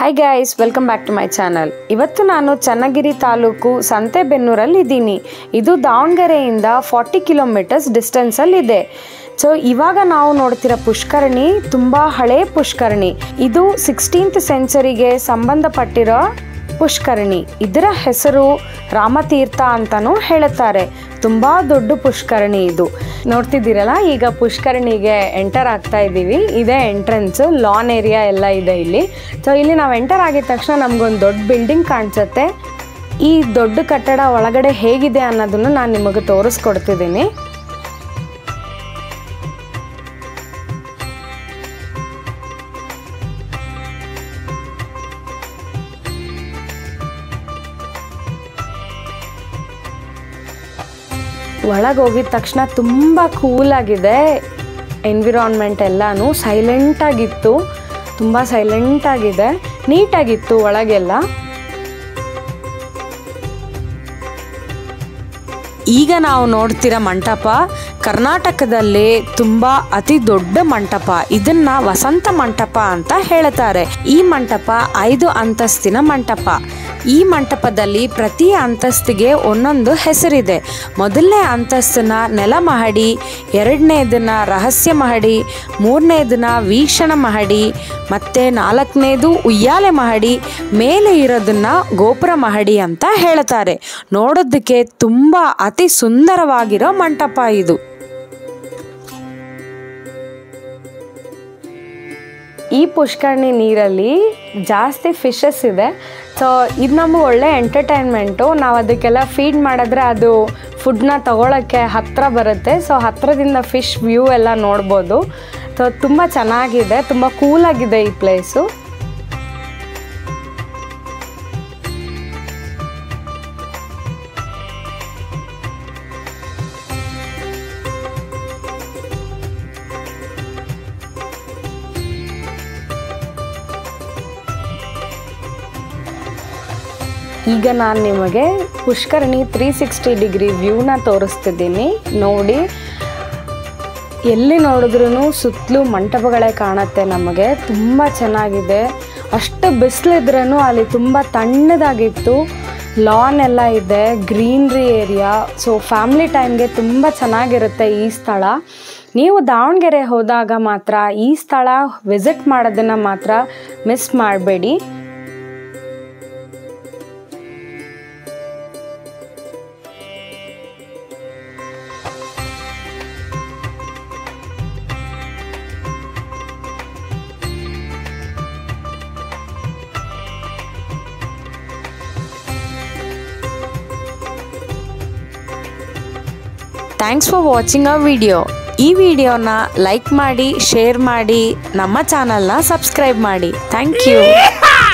hi guys welcome back to my channel ಇವತ್ತು ನಾನು ಚನ್ನಗಿರಿ ತಾಲೂಕು ಸಂತೆಬೆನ್ನೂರಲ್ಲಿ ಇದ್ದೀನಿ ಇದು ದಾವಣಗೆರೆಯಿಂದ ಫಾರ್ಟಿ ಕಿಲೋಮೀಟರ್ಸ್ ಡಿಸ್ಟೆನ್ಸಲ್ಲಿದೆ ಸೊ ಇವಾಗ ನಾವು ನೋಡ್ತಿರೋ ಪುಷ್ಕರಣಿ ತುಂಬ ಹಳೆ ಪುಷ್ಕರಣಿ ಇದು ಸಿಕ್ಸ್ಟೀನ್ತ್ ಸೆಂಚುರಿಗೆ ಸಂಬಂಧಪಟ್ಟಿರೋ ಪುಷ್ಕರಣಿ ಇದರ ಹೆಸರು ರಾಮತೀರ್ಥ ಅಂತಲೂ ಹೇಳುತ್ತಾರೆ ತುಂಬ ದೊಡ್ಡ ಪುಷ್ಕರಣಿ ಇದು ನೋಡ್ತಿದ್ದೀರಲ್ಲ ಈಗ ಪುಷ್ಕರಣಿಗೆ ಎಂಟರ್ ಆಗ್ತಾ ಇದ್ದೀವಿ ಇದೇ ಎಂಟ್ರೆನ್ಸು ಲಾನ್ ಏರಿಯಾ ಎಲ್ಲ ಇದೆ ಇಲ್ಲಿ ಸೊ ಇಲ್ಲಿ ನಾವು ಎಂಟರ್ ಆಗಿದ ತಕ್ಷಣ ನಮಗೊಂದು ದೊಡ್ಡ ಬಿಲ್ಡಿಂಗ್ ಕಾಣಿಸುತ್ತೆ ಈ ದೊಡ್ಡ ಕಟ್ಟಡ ಒಳಗಡೆ ಹೇಗಿದೆ ಅನ್ನೋದನ್ನು ನಾನು ನಿಮಗೆ ತೋರಿಸ್ಕೊಡ್ತಿದ್ದೀನಿ ಒಳಗೆ ಹೋಗಿದ ತಕ್ಷಣ ತುಂಬ ಕೂಲಾಗಿದೆ ಎನ್ವಿರಾನ್ಮೆಂಟ್ ಎಲ್ಲನೂ ಸೈಲೆಂಟಾಗಿತ್ತು ತುಂಬ ಸೈಲೆಂಟಾಗಿದೆ ನೀಟಾಗಿತ್ತು ಒಳಗೆಲ್ಲ ಈಗ ನಾವು ನೋಡ್ತಿರೋ ಮಂಟಪ ಕರ್ನಾಟಕದಲ್ಲಿ ತುಂಬ ಅತಿ ದೊಡ್ಡ ಮಂಟಪ ಇದನ್ನ ವಸಂತ ಮಂಟಪ ಅಂತ ಹೇಳ್ತಾರೆ ಈ ಮಂಟಪ ಐದು ಅಂತಸ್ತಿನ ಮಂಟಪ ಈ ಮಂಟಪದಲ್ಲಿ ಪ್ರತಿ ಅಂತಸ್ತಿಗೆ ಒಂದೊಂದು ಹೆಸರಿದೆ ಮೊದಲನೇ ಅಂತಸ್ತಿನ ನೆಲ ಮಹಡಿ ಎರಡನೇದನ್ನ ರಹಸ್ಯ ಮಹಡಿ ಮೂರನೇದನ್ನ ವೀಕ್ಷಣ ಮಹಡಿ ಮತ್ತೆ ನಾಲ್ಕನೇದು ಉಯ್ಯಾಲೆ ಮಹಡಿ ಮೇಲೆ ಇರೋದನ್ನ ಗೋಪುರ ಮಹಡಿ ಅಂತ ಹೇಳ್ತಾರೆ ನೋಡೋದಕ್ಕೆ ತುಂಬ ಅತಿ ಸುಂದರವಾಗಿರೋ ಮಂಟಪ ಇದು ಈ ಪುಷ್ಕರಣಿ ನೀರಲ್ಲಿ ಜಾಸ್ತಿ ಫಿಶಸ್ ಇದೆ ಸೊ ಇದು ನಮಗೆ ಒಳ್ಳೆ ಎಂಟರ್ಟೈನ್ಮೆಂಟು ನಾವು ಅದಕ್ಕೆಲ್ಲ ಫೀಡ್ ಮಾಡಿದ್ರೆ ಅದು ಫುಡ್ನ ತಗೊಳ್ಳೋಕ್ಕೆ ಹತ್ತಿರ ಬರುತ್ತೆ ಸೊ ಹತ್ತಿರದಿಂದ ಫಿಶ್ ವ್ಯೂ ಎಲ್ಲ ನೋಡ್ಬೋದು ಸೊ ತುಂಬ ಚೆನ್ನಾಗಿದೆ ತುಂಬ ಕೂಲಾಗಿದೆ ಈ ಪ್ಲೇಸು ಈಗ ನಾನು ನಿಮಗೆ ಪುಷ್ಕರಣಿ ತ್ರೀ ಸಿಕ್ಸ್ಟಿ ಡಿಗ್ರಿ ವ್ಯೂನ ತೋರಿಸ್ತಿದ್ದೀನಿ ನೋಡಿ ಎಲ್ಲಿ ನೋಡಿದ್ರೂ ಸುತ್ತಲೂ ಮಂಟಪಗಳೇ ಕಾಣುತ್ತೆ ನಮಗೆ ತುಂಬ ಚೆನ್ನಾಗಿದೆ ಅಷ್ಟು ಬಿಸಿಲಿದ್ರೂ ಅಲ್ಲಿ ತುಂಬ ತಣ್ಣದಾಗಿತ್ತು ಲಾನ್ ಎಲ್ಲ ಇದೆ ಗ್ರೀನ್ರಿ ಏರಿಯಾ ಸೊ ಫ್ಯಾಮ್ಲಿ ಟೈಮ್ಗೆ ತುಂಬ ಚೆನ್ನಾಗಿರುತ್ತೆ ಈ ಸ್ಥಳ ನೀವು ದಾವಣಗೆರೆ ಹೋದಾಗ ಮಾತ್ರ ಈ ಸ್ಥಳ ವಿಸಿಟ್ ಮಾಡೋದನ್ನು ಮಾತ್ರ ಮಿಸ್ ಮಾಡಬೇಡಿ ಥ್ಯಾಂಕ್ಸ್ ಫಾರ್ ವಾಚಿಂಗ್ ಅ ವಿಡಿಯೋ ಈ ವಿಡಿಯೋನ ಲೈಕ್ ಮಾಡಿ ಶೇರ್ ಮಾಡಿ ನಮ್ಮ ಚಾನಲ್ನ ಸಬ್ಸ್ಕ್ರೈಬ್ ಮಾಡಿ ಥ್ಯಾಂಕ್ ಯು